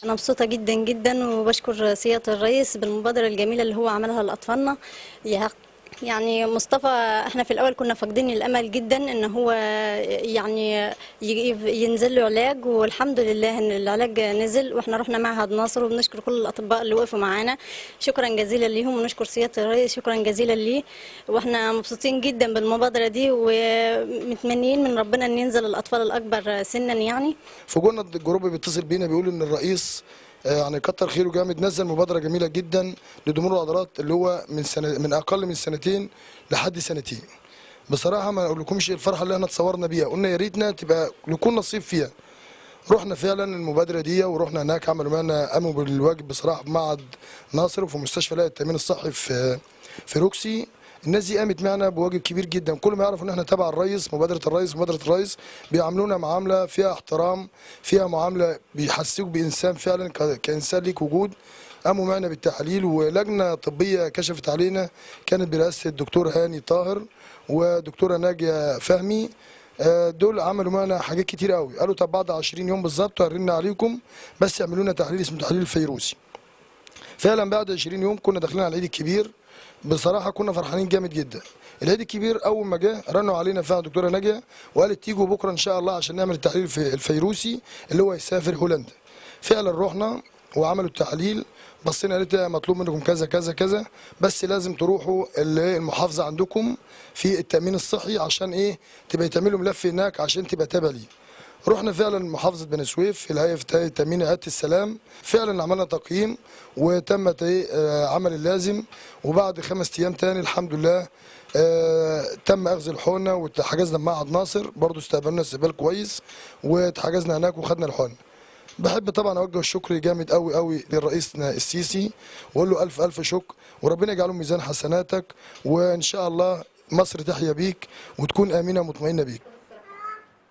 أنا مبسوطة جدا جدا وبشكر سيادة الرئيس بالمبادرة الجميلة اللي هو عملها لأطفالنا يا- يعني مصطفى احنا في الأول كنا فاقدين الأمل جدا إن هو يعني ي- ينزل له علاج والحمد لله إن العلاج نزل وإحنا رحنا معهد ناصر وبنشكر كل الأطباء اللي وقفوا معانا شكرا جزيلا ليهم ونشكر سيادة الرئيس شكرا جزيلا ليه وإحنا مبسوطين جدا بالمبادرة دي ومتمنيين من ربنا إن ينزل الأطفال الأكبر سنا يعني فوجئنا الجروب بيتصل بينا بيقول ان الرئيس آه، يعني كتر خيره جامد نزل مبادره جميله جدا لضمور العضلات اللي هو من سنه من اقل من سنتين لحد سنتين بصراحه ما اقولكمش الفرحه اللي احنا اتصورنا بيها قلنا يا ريتنا تبقى لكل نصيب فيها رحنا فعلا المبادره دي ورحنا هناك عملوا معنا قاموا بالواجب بصراحه في معهد ناصر وفي مستشفى لا التامين الصحي في في روكسي الناس دي قامت معنا بواجب كبير جدا كل ما يعرفوا ان احنا تبع الرئيس مبادره الرئيس مبادره الرئيس بيعاملونا معامله فيها احترام فيها معامله بيحسسوك بانسان فعلا ك- كانسان ليك وجود قاموا معنا بالتحاليل ولجنه طبيه كشفت علينا كانت برئاسه الدكتور هاني طاهر ودكتوره ناجيه فهمي آه، دول عملوا معنا حاجات كتير قوي قالوا طب بعد 20 يوم بالظبط هرنا عليكم بس يعملوا لنا تحليل اسمه تحليل الفيروسي فعلا بعد 20 يوم كنا داخلين على العيد الكبير بصراحه كنا فرحانين جامد جدا العيد الكبير اول ما جه رنوا علينا فعلا دكتوره ناجيه وقالت تيجوا بكره ان شاء الله عشان نعمل التحليل الف- الفيروسي اللي هو يسافر هولندا فعلا رحنا وعملوا التحليل بصينا قالت لي مطلوب منكم كذا كذا كذا بس لازم تروحوا اللي المحافظه عندكم في التامين الصحي عشان ايه تبقى تعملوا ملف هناك عشان تبقى تابع ليه رحنا فعلا محافظه بني سويف في الهيئه في هيئه تامين هيئه السلام فعلا عملنا تقييم وتم تي- آه، عمل اللازم وبعد خمس ايام تاني الحمد لله آه، تم اخذ الحقنه وحجزنا معهد ناصر برضو استقبلنا استقبال كويس واتحجزنا هناك وخدنا الحقنه بحب طبعا اوجه الشكر جامد قوي قوي لرئيسنا السيسي واقول له الف الف شكر وربنا يجعله ميزان حسناتك وان شاء الله مصر تحيا بيك وتكون امنه مطمئنه بيك